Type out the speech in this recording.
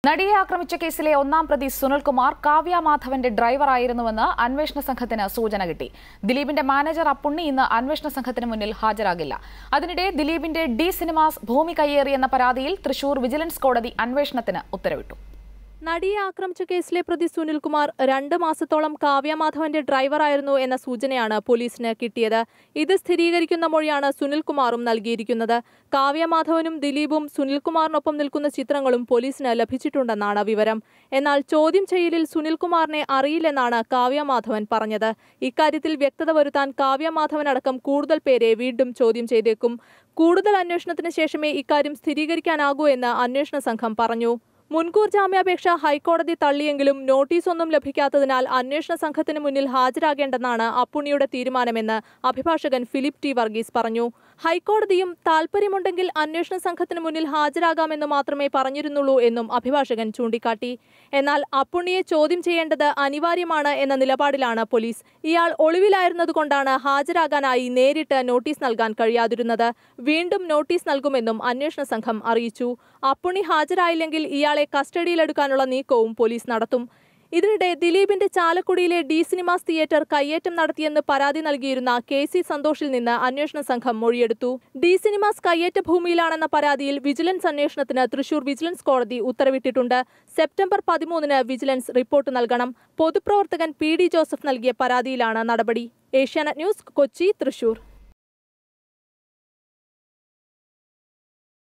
നടിയെ ആക്രമിച്ച കേസിലെ ഒന്നാം പ്രതി സുനിൽകുമാർ കാവ്യ മാധവന്റെ ഡ്രൈവറായിരുന്നുവെന്ന് അന്വേഷണ സംഘത്തിന് സൂചന കിട്ടി ദിലീപിന്റെ മാനേജർ അപ്പുണ്ണി ഇന്ന് അന്വേഷണ സംഘത്തിന് മുന്നിൽ ഹാജരാകില്ല അതിനിടെ ദിലീപിന്റെ ഡി സിനിമാസ് ഭൂമി കയ്യേറിയെന്ന പരാതിയിൽ തൃശൂർ വിജിലൻസ് കോടതി അന്വേഷണത്തിന് ഉത്തരവിട്ടു നടിയെ ആക്രമിച്ച കേസിലെ പ്രതി സുനിൽകുമാർ രണ്ട് മാസത്തോളം കാവ്യമാധവന്റെ ഡ്രൈവറായിരുന്നു എന്ന സൂചനയാണ് പോലീസിന് കിട്ടിയത് ഇത് സ്ഥിരീകരിക്കുന്ന മൊഴിയാണ് സുനിൽകുമാറും നൽകിയിരിക്കുന്നത് കാവ്യമാധവനും ദിലീപും സുനിൽകുമാറിനൊപ്പം നിൽക്കുന്ന ചിത്രങ്ങളും പോലീസിന് ലഭിച്ചിട്ടുണ്ടെന്നാണ് വിവരം എന്നാൽ ചോദ്യം ചെയ്യലിൽ സുനിൽകുമാറിനെ അറിയില്ലെന്നാണ് കാവ്യമാധവൻ പറഞ്ഞത് ഇക്കാര്യത്തിൽ വ്യക്തത വരുത്താൻ കാവ്യമാധവനടക്കം കൂടുതൽ പേരെ വീണ്ടും ചോദ്യം ചെയ്തേക്കും കൂടുതൽ അന്വേഷണത്തിന് ശേഷമേ ഇക്കാര്യം സ്ഥിരീകരിക്കാനാകൂ എന്ന് അന്വേഷണ സംഘം പറഞ്ഞു മുൻകൂർ ജാമ്യാപേക്ഷ ഹൈക്കോടതി തള്ളിയെങ്കിലും നോട്ടീസൊന്നും ലഭിക്കാത്തതിനാൽ അന്വേഷണ സംഘത്തിന് മുന്നിൽ ഹാജരാകേണ്ടെന്നാണ് അപ്പുണ്ണിയുടെ തീരുമാനമെന്ന് അഭിഭാഷകൻ ഫിലിപ്പ് ടി വർഗീസ് പറഞ്ഞു ഹൈക്കോടതിയും താൽപര്യമുണ്ടെങ്കിൽ അന്വേഷണ സംഘത്തിന് മുന്നിൽ ഹാജരാകാമെന്ന് മാത്രമേ പറഞ്ഞിരുന്നുള്ളൂ എന്നും അഭിഭാഷകൻ ചൂണ്ടിക്കാട്ടി എന്നാൽ അപ്പുണ്ണിയെ ചോദ്യം ചെയ്യേണ്ടത് അനിവാര്യമാണ് എന്ന നിലപാടിലാണ് പോലീസ് ഇയാൾ ഒളിവിലായിരുന്നതുകൊണ്ടാണ് ഹാജരാകാനായി നേരിട്ട് നോട്ടീസ് നൽകാൻ കഴിയാതിരുന്നത് വീണ്ടും നോട്ടീസ് നൽകുമെന്നും അന്വേഷണ സംഘം അറിയിച്ചു അപ്പുണ്ണി ഹാജരായില്ലെങ്കിൽ ഇയാളെ കസ്റ്റഡിയിലെടുക്കാനുള്ള നീക്കവും പോലീസ് നടത്തും ഇതിനിടെ ദിലീപിന്റെ ചാലക്കുടിയിലെ ഡി സിനിമാസ് തിയേറ്റർ കയ്യേറ്റം നടത്തിയെന്ന് പരാതി നൽകിയിരുന്ന കെ സി സന്തോഷിൽ നിന്ന് അന്വേഷണ സംഘം മൊഴിയെടുത്തു ഡി സിനിമാസ് കയ്യേറ്റ ഭൂമിയിലാണെന്ന പരാതിയിൽ വിജിലൻസ് അന്വേഷണത്തിന് തൃശൂർ വിജിലൻസ് കോടതി ഉത്തരവിട്ടിട്ടുണ്ട് സെപ്റ്റംബർ പതിമൂന്നിന് വിജിലൻസ് റിപ്പോർട്ട് നൽകണം പൊതുപ്രവർത്തകൻ പി ഡി ജോസഫ് നൽകിയ പരാതിയിലാണ് നടപടി ഏഷ്യാനെറ്റ് ന്യൂസ് കൊച്ചി തൃശൂർ